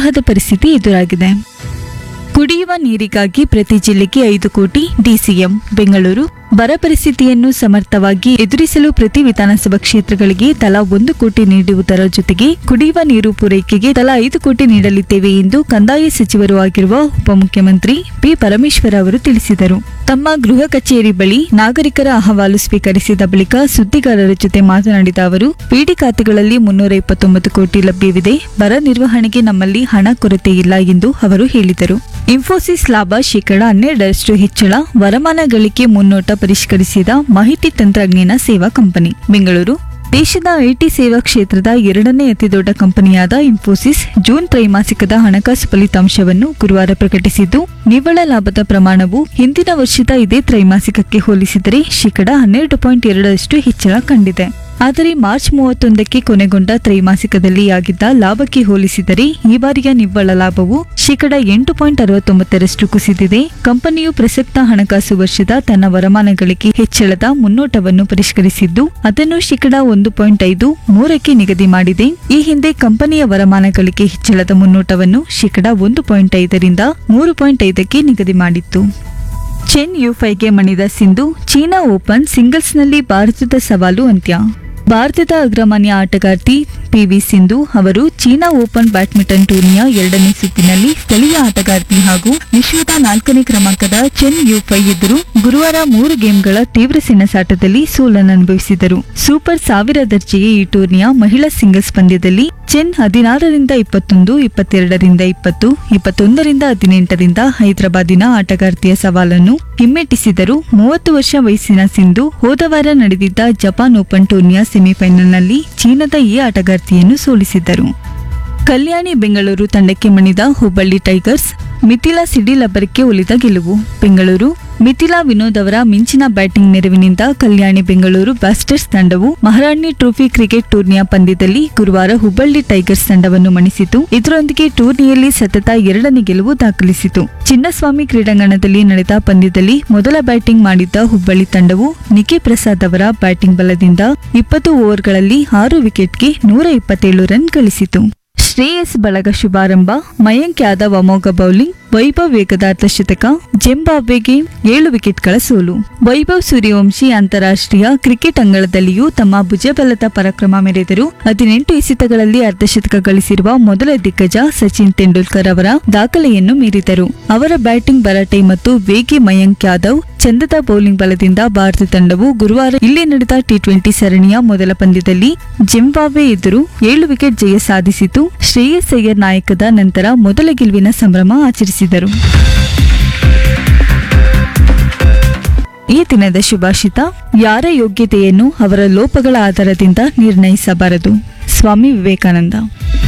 ಪ್ರವಾಹದ ಪರಿಸ್ಥಿತಿ ಎದುರಾಗಿದೆ ಕುಡಿಯುವ ನೀರಿಗಾಗಿ ಪ್ರತಿ ಜಿಲ್ಲೆಗೆ ಐದು ಕೋಟಿ ಡಿಸಿಎಂ ಬೆಂಗಳೂರು ಬರ ಪರಿಸ್ಥಿತಿಯನ್ನು ಸಮರ್ಥವಾಗಿ ಎದುರಿಸಲು ಪ್ರತಿ ವಿಧಾನಸಭಾ ಕ್ಷೇತ್ರಗಳಿಗೆ ತಲಾ ಒಂದು ಕೋಟಿ ನೀಡುವುದರ ಜೊತೆಗೆ ಕುಡಿಯುವ ನೀರು ಪೂರೈಕೆಗೆ ತಲಾ ಐದು ಕೋಟಿ ನೀಡಲಿದ್ದೇವೆ ಎಂದು ಕಂದಾಯ ಸಚಿವರು ಆಗಿರುವ ಉಪಮುಖ್ಯಮಂತ್ರಿ ಪಿ ಪರಮೇಶ್ವರ ಅವರು ತಿಳಿಸಿದರು ತಮ್ಮ ಗೃಹ ಕಚೇರಿ ಬಳಿ ನಾಗರಿಕರ ಅಹವಾಲು ಸ್ವೀಕರಿಸಿದ ಬಳಿಕ ಸುದ್ದಿಗಾರರ ಜೊತೆ ಮಾತನಾಡಿದ ಅವರು ಪಿಡಿ ಖಾತೆಗಳಲ್ಲಿ ಮುನ್ನೂರ ಇಪ್ಪತ್ತೊಂಬತ್ತು ಕೋಟಿ ಲಭ್ಯವಿದೆ ಬರ ನಿರ್ವಹಣೆಗೆ ನಮ್ಮಲ್ಲಿ ಹಣ ಕೊರತೆ ಇಲ್ಲ ಎಂದು ಅವರು ಹೇಳಿದರು ಇನ್ಫೋಸಿಸ್ ಲಾಭ ಶೇಕಡ ಹನ್ನೆರಡರಷ್ಟು ಹೆಚ್ಚಳ ವರಮಾನ ಗಳಿಕೆ ಮುನ್ನೋಟ ಪರಿಷ್ಕರಿಸಿದ ಮಾಹಿತಿ ತಂತ್ರಜ್ಞಾನ ಸೇವಾ ಕಂಪನಿ ಬೆಂಗಳೂರು ದೇಶದ ಐಟಿ ಸೇವಾ ಕ್ಷೇತ್ರದ ಎರಡನೇ ಅತಿದೊಡ್ಡ ಕಂಪನಿಯಾದ ಇನ್ಫೋಸಿಸ್ ಜೂನ್ ತ್ರೈಮಾಸಿಕದ ಹಣಕಾಸು ಫಲಿತಾಂಶವನ್ನು ಗುರುವಾರ ಪ್ರಕಟಿಸಿದ್ದು ನಿವ್ವಳ ಲಾಭದ ಪ್ರಮಾಣವು ಹಿಂದಿನ ವರ್ಷದ ಇದೇ ತ್ರೈಮಾಸಿಕಕ್ಕೆ ಹೋಲಿಸಿದರೆ ಶೇಕಡ ಹನ್ನೆರಡು ಪಾಯಿಂಟ್ ಎರಡರಷ್ಟು ಹೆಚ್ಚಳ ಕಂಡಿದೆ ಆದರೆ ಮಾರ್ಚ್ ಮೂವತ್ತೊಂದಕ್ಕೆ ಕೊನೆಗೊಂಡ ತ್ರೈಮಾಸಿಕದಲ್ಲಿ ಆಗಿದ್ದ ಲಾಭಕ್ಕೆ ಹೋಲಿಸಿದರೆ ಈ ಬಾರಿಯ ನಿವ್ವಳ ಲಾಭವು ಶೇಕಡ ಎಂಟು ಪಾಯಿಂಟ್ ಅರವತ್ತೊಂಬತ್ತರಷ್ಟು ಕುಸಿದಿದೆ ಕಂಪನಿಯು ಪ್ರಸಕ್ತ ಹಣಕಾಸು ವರ್ಷದ ತನ್ನ ವರಮಾನ ಗಳಿಕೆ ಹೆಚ್ಚಳದ ಮುನ್ನೋಟವನ್ನು ಪರಿಷ್ಕರಿಸಿದ್ದು ಅದನ್ನು ಶೇಕಡ ಒಂದು ಪಾಯಿಂಟ್ ಐದು ಮೂರಕ್ಕೆ ನಿಗದಿ ಮಾಡಿದೆ ಈ ಹಿಂದೆ ಕಂಪನಿಯ ವರಮಾನ ಗಳಿಕೆ ಹೆಚ್ಚಳದ ಮುನ್ನೋಟವನ್ನು ಶೇಕಡ ಒಂದು ಪಾಯಿಂಟ್ ಐದರಿಂದ ಮೂರು ಪಾಯಿಂಟ್ ಐದಕ್ಕೆ ನಿಗದಿ ಮಾಡಿತ್ತು ಚೆನ್ ಯುಫೈಗೆ ಮಣಿದ ಸಿಂಧು ಚೀನಾ ಓಪನ್ ಸಿಂಗಲ್ಸ್ನಲ್ಲಿ ಭಾರತದ ಸವಾಲು ಅಂತ್ಯ ಭಾರತದ ಅಗ್ರಮಾನ್ಯ ಆಟಗಾರ್ತಿ ಪಿವಿ ಸಿಂಧು ಅವರು ಚೀನಾ ಓಪನ್ ಬ್ಯಾಡ್ಮಿಂಟನ್ ಟೂರ್ನಿಯ ಎರಡನೇ ಸುತ್ತಿನಲ್ಲಿ ಸ್ಥಳೀಯ ಆಟಗಾರ್ತಿ ಹಾಗೂ ವಿಶ್ವದ ನಾಲ್ಕನೇ ಕ್ರಮಾಂಕದ ಚೆನ್ ಯುಫೈ ಎದುರು ಗುರುವಾರ ಮೂರು ಗೇಮ್ಗಳ ತೀವ್ರ ಸೆಣಸಾಟದಲ್ಲಿ ಸೋಲನ್ನನುಭವಿಸಿದರು ಸೂಪರ್ ಸಾವಿರ ದರ್ಜೆಯ ಈ ಟೂರ್ನಿಯ ಮಹಿಳಾ ಸಿಂಗಲ್ಸ್ ಪಂದ್ಯದಲ್ಲಿ ಚೆನ್ ಹದಿನಾರರಿಂದ ಇಪ್ಪತ್ತೊಂದು ಇಪ್ಪತ್ತೆರಡರಿಂದ ಇಪ್ಪತ್ತು ಇಪ್ಪತ್ತೊಂದರಿಂದ ಹದಿನೆಂಟರಿಂದ ಹೈದರಾಬಾದಿನ ಆಟಗಾರ್ತಿಯ ಸವಾಲನ್ನು ಹಿಮ್ಮೆಟ್ಟಿಸಿದರು ಮೂವತ್ತು ವರ್ಷ ವಯಸ್ಸಿನ ಸಿಂಧು ಹೋದ ವಾರ ನಡೆದಿದ್ದ ಜಪಾನ್ ಓಪನ್ ಟೂರ್ನಿಯ ಸೆಮಿಫೈನಲ್ನಲ್ಲಿ ಚೀನಾದ ಈ ಆಟಗಾರ್ತಿಯನ್ನು ಸೋಲಿಸಿದ್ದರು ಕಲ್ಯಾಣಿ ಬೆಂಗಳೂರು ತಂಡಕ್ಕೆ ಮಣಿದ ಹುಬ್ಬಳ್ಳಿ ಟೈಗರ್ಸ್ ಮಿಥಿಲಾ ಸಿಡಿಲ್ ಅಬ್ಬರಕ್ಕೆ ಒಲಿದ ಗೆಲುವು ಬೆಂಗಳೂರು ಮಿಥಿಲಾ ವಿನೋದ್ ಅವರ ಮಿಂಚಿನ ಬ್ಯಾಟಿಂಗ್ ನೆರವಿನಿಂದ ಕಲ್ಯಾಣಿ ಬೆಂಗಳೂರು ಬ್ಲಾಸ್ಟರ್ಸ್ ತಂಡವು ಮಹಾರಾಣಿ ಟ್ರೋಫಿ ಕ್ರಿಕೆಟ್ ಟೂರ್ನಿಯ ಪಂದ್ಯದಲ್ಲಿ ಗುರುವಾರ ಹುಬ್ಬಳ್ಳಿ ಟೈಗರ್ಸ್ ತಂಡವನ್ನು ಮಣಿಸಿತು ಇದರೊಂದಿಗೆ ಟೂರ್ನಿಯಲ್ಲಿ ಸತತ ಎರಡನೇ ಗೆಲುವು ದಾಖಲಿಸಿತು ಚಿನ್ನಸ್ವಾಮಿ ಕ್ರೀಡಾಂಗಣದಲ್ಲಿ ನಡೆದ ಪಂದ್ಯದಲ್ಲಿ ಮೊದಲ ಬ್ಯಾಟಿಂಗ್ ಮಾಡಿದ್ದ ಹುಬ್ಬಳ್ಳಿ ತಂಡವು ನಿಖಿ ಪ್ರಸಾದ್ ಅವರ ಬ್ಯಾಟಿಂಗ್ ಬಲದಿಂದ ಇಪ್ಪತ್ತು ಓವರ್ಗಳಲ್ಲಿ ಆರು ವಿಕೆಟ್ಗೆ ನೂರ ಇಪ್ಪತ್ತೇಳು ರನ್ ಗಳಿಸಿತು ಶ್ರೇಯಸ್ ಬಳಗ ಶುಭಾರಂಭ ಮಯಾಂಕ್ ಯಾದವ್ ಅಮೋಘ ಬೌಲಿಂಗ್ ವೈಭವ್ ವೇಗದ ಅರ್ಧಶತಕ ಜಿಂಬಾಬ್ವೆಗೆ ಏಳು ವಿಕೆಟ್ಗಳ ಸೋಲು ವೈಭವ್ ಸೂರ್ಯವಂಶಿ ಅಂತಾರಾಷ್ಟ್ರೀಯ ಕ್ರಿಕೆಟ್ ಅಂಗಳದಲ್ಲಿಯೂ ತಮ್ಮ ಭುಜಬಲದ ಪರಾಕ್ರಮ ಮೆರೆದರು ಹದಿನೆಂಟು ಎಸೆತಗಳಲ್ಲಿ ಅರ್ಧಶತಕ ಗಳಿಸಿರುವ ಮೊದಲ ದಿಗ್ಗಜ ಸಚಿನ್ ತೆಂಡೂಲ್ಕರ್ ಅವರ ದಾಖಲೆಯನ್ನು ಮೀರಿದರು ಅವರ ಬ್ಯಾಟಿಂಗ್ ಭರಾಟೆ ಮತ್ತು ವೇಗಿ ಮಯಾಂಕ್ ಯಾದವ್ ಚಂದದ ಬೌಲಿಂಗ್ ಬಲದಿಂದ ಭಾರತ ತಂಡವು ಗುರುವಾರ ಇಲ್ಲಿ ನಡೆದ ಟಿ ಟ್ವೆಂಟಿ ಸರಣಿಯ ಮೊದಲ ಪಂದ್ಯದಲ್ಲಿ ಜಿಂಬಾಬ್ವೆ ಎದುರು ಏಳು ವಿಕೆಟ್ ಜಯ ಸಾಧಿಸಿತು ಶ್ರೇಯಸ್ ಅಯ್ಯರ್ ನಾಯಕದ ನಂತರ ಮೊದಲ ಗೆಲುವಿನ ಸಂಭ್ರಮ ಆಚರಿಸಿದರು ಈ ದಿನದ ಶುಭಾಷಿತ ಯಾರ ಯೋಗ್ಯತೆಯನ್ನು ಅವರ ಲೋಪಗಳ ಆಧಾರದಿಂದ ನಿರ್ಣಯಿಸಬಾರದು ಸ್ವಾಮಿ ವಿವೇಕಾನಂದ